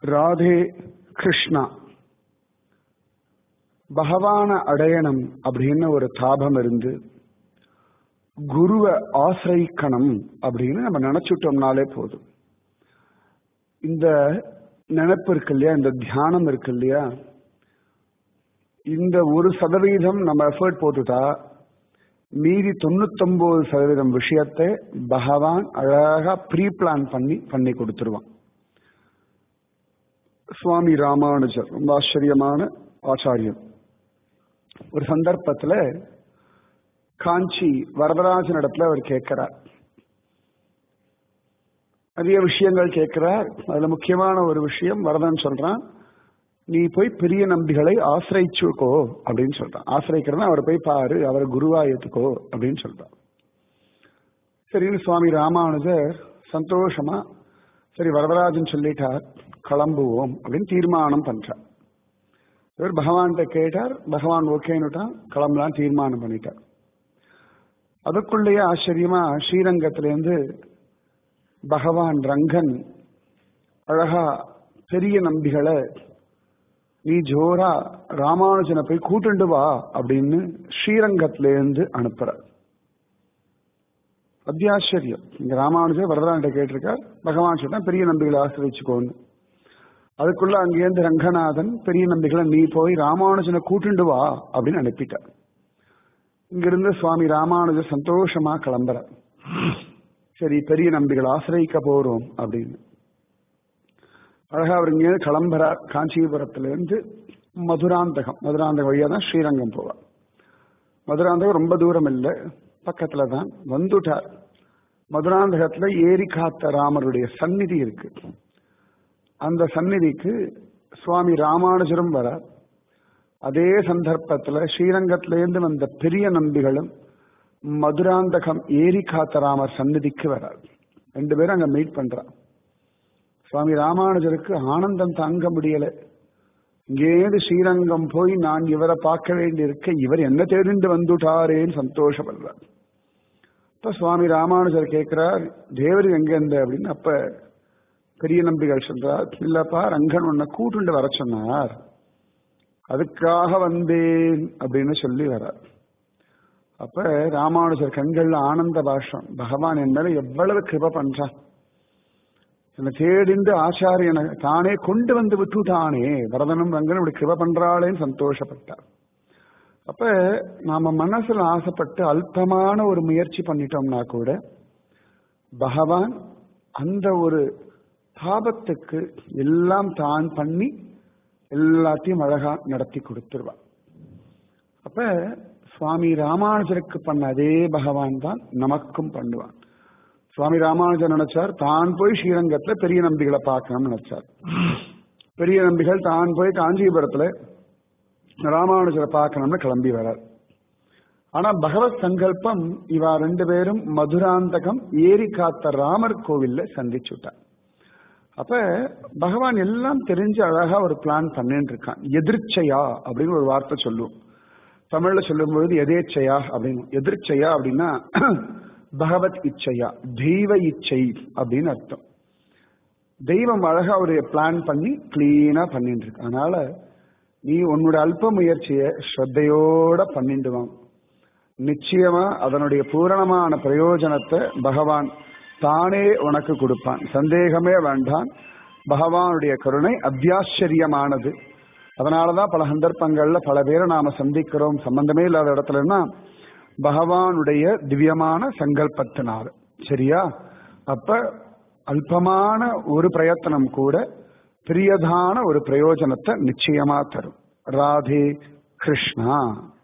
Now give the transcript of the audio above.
ராதே கிருஷ்ணா பகவான அடையணும் அப்படின்னு ஒரு தாபம் இருந்து குருவை ஆசிரிக்கணும் அப்படின்னு நம்ம நினைச்சுட்டோம்னாலே போதும் இந்த நினைப்பு இருக்கு இல்லையா இந்த தியானம் இருக்கு இல்லையா இந்த ஒரு சதவீதம் நம்ம எஃபர்ட் போட்டுட்டா மீதி தொண்ணூத்தொன்பது சதவீதம் விஷயத்தை பகவான் அழகா ப்ரீ பிளான் பண்ணி பண்ணி கொடுத்துருவான் சுவாமி ராமானுஜர் ரொம்ப ஆச்சரியமான ஆச்சாரியன் ஒரு சந்தர்ப்பத்துல காஞ்சி வரதராஜன் இடத்துல அவர் கேட்கிறார் நிறைய விஷயங்கள் கேட்கிறார் அதுல முக்கியமான ஒரு விஷயம் வரதன் சொல்றான் நீ போய் பெரிய நம்பிகளை ஆசிரிச்சுக்கோ அப்படின்னு சொல்றான் ஆசிரிக்கிறதா அவரை போய் பாரு அவரை குருவா ஏத்துக்கோ அப்படின்னு சொல்றான் சரின்னு சுவாமி ராமானுஜர் சந்தோஷமா சரி வரதராஜன் சொல்லிட்டார் கிளம்புவோம் அப்படின்னு தீர்மானம் பண்றார் இவர் பகவான்கிட்ட கேட்டார் பகவான் ஓகேன்னுட்டான் கிளம்பலாம் தீர்மானம் பண்ணிட்டார் அதுக்குள்ளேயே ஆச்சரியமா ஸ்ரீரங்கத்திலேருந்து பகவான் ரங்கன் அழகா பெரிய நம்பிகளை நீ ஜோரா ராமானுஜனை போய் கூட்டுண்டு வா அப்படின்னு ஸ்ரீரங்கத்திலேருந்து அனுப்புற அத்தியாச்சரியம் இங்க ராமானுஜர் வரதரான்ட்ட கேட்டிருக்கார் பகவான் சொன்னா பெரிய நம்பிகளை ஆசிரிச்சுக்கோன்னு அதுக்குள்ள அங்கேருந்து ரங்கநாதன் பெரிய நம்பிகளை நீ போய் ராமானுஜனை கூட்டுண்டு வா அப்படின்னு அனுப்பிட்டார் இங்கிருந்து சுவாமி ராமானுஜர் சந்தோஷமா கிளம்புற சரி பெரிய நம்பிகள் ஆசிரியிக்க போறோம் அப்படின்னு அழகா அவர் இங்கே கிளம்புறார் காஞ்சிபுரத்திலிருந்து மதுராந்தகம் மதுராந்தகம் வழியா தான் ஸ்ரீரங்கம் போவார் மதுராந்தகம் ரொம்ப தூரம் இல்லை பக்கத்துல தான் வந்துட்டார் மதுராந்தகத்துல ஏரி காத்த ராமருடைய சந்நிதி இருக்கு அந்த சந்நிதிக்கு சுவாமி ராமானுஜரும் வரார் அதே சந்தர்ப்பத்துல ஸ்ரீரங்கத்திலேருந்து வந்த பெரிய நம்பிகளும் மதுராந்தகம் ஏரி காத்த ராமர் சந்நிதிக்கு வரார் ரெண்டு பேரும் அங்க மீட் பண்றார் சுவாமி ராமானுஜருக்கு ஆனந்தம் தாங்க முடியல இங்கேருந்து ஸ்ரீரங்கம் போய் நான் இவரை பார்க்க வேண்டியிருக்க இவர் என்ன தெரிந்து வந்துட்டாரேன்னு சந்தோஷப்படுறார் இப்ப சுவாமி ராமானுஜர் கேட்கிறார் தேவர் எங்க இருந்த அப்படின்னு அப்ப பெரிய நம்பிகள் சொல்றார் இல்லப்பா ரங்கன் உன்னை கூட்டுண்டு வர சொன்னார் அதுக்காக வந்தேன் அப்படின்னு சொல்லி வரார் அப்ப ராமானுஜர் கண்கள்ல ஆனந்த பாஷம் பகவான் என் மேல எவ்வளவு கிருப பண்றான் என்னை தேடிந்து ஆச்சாரியனை தானே கொண்டு வந்து விட்டுட்டானே வரதனும் ரங்கனும் இப்படி கிருப பண்றாளேன்னு சந்தோஷப்பட்டார் அப்ப நாம மனசுல ஆசைப்பட்டு அல்பமான ஒரு முயற்சி பண்ணிட்டோம்னா கூட பகவான் அந்த ஒரு பாபத்துக்கு எல்லாம் தான் பண்ணி எல்லாத்தையும் அழகா நடத்தி கொடுத்துருவான் அப்ப சுவாமி ராமானுஜருக்கு பண்ண அதே பகவான் தான் நமக்கும் பண்ணுவான் சுவாமி ராமானுஜர் நினைச்சார் தான் போய் ஸ்ரீரங்கத்துல பெரிய நம்பிகளை பார்க்கணும்னு நினைச்சார் பெரிய நம்பிகள் தான் போய் காஞ்சிபுரத்துல ராமானுஜரை பார்க்கணும்னு கிளம்பி வரார் ஆனா பகவத் சங்கல்பம் இவா ரெண்டு பேரும் மதுராந்தகம் ஏரி காத்த ராமர் கோவில்ல சந்திச்சுட்டார் அப்ப பகவான் எல்லாம் தெரிஞ்சு அழகா ஒரு பிளான் பண்ணிட்டு இருக்கான் எதிர்ச்சையா அப்படின்னு ஒரு வார்த்தை சொல்லுவோம் தமிழ்ல சொல்லும் பொழுது எதேச்சையா அப்படின்னு எதிர்ச்சையா அப்படின்னா பகவத் இச்சையா தெய்வ இச்சை அப்படின்னு அர்த்தம் தெய்வம் அழகா ஒரு பிளான் பண்ணி கிளீனா பண்ணிட்டு இருக்கு அதனால நீ உன்னோட அல்ப முயற்சியை ஸ்ரத்தையோட பண்ணிட்டு வாங்க நிச்சயமா அதனுடைய பூரணமான பிரயோஜனத்தை பகவான் தானே உனக்கு கொடுப்பான் சந்தேகமே வேண்டாம் பகவானுடைய கருணை அத்தியாச்சரியமானது அதனாலதான் பல சந்தர்ப்பங்கள்ல பல பேரை நாம சந்திக்கிறோம் சம்பந்தமே இல்லாத இடத்துலன்னா பகவானுடைய திவ்யமான சங்கல்பத்தினால சரியா அப்ப அல்பமான ஒரு பிரயத்தனம் கூட பிரியதான ஒரு பிரயோஜனத்தை நிச்சயமா தரும் ராதே கிருஷ்ணா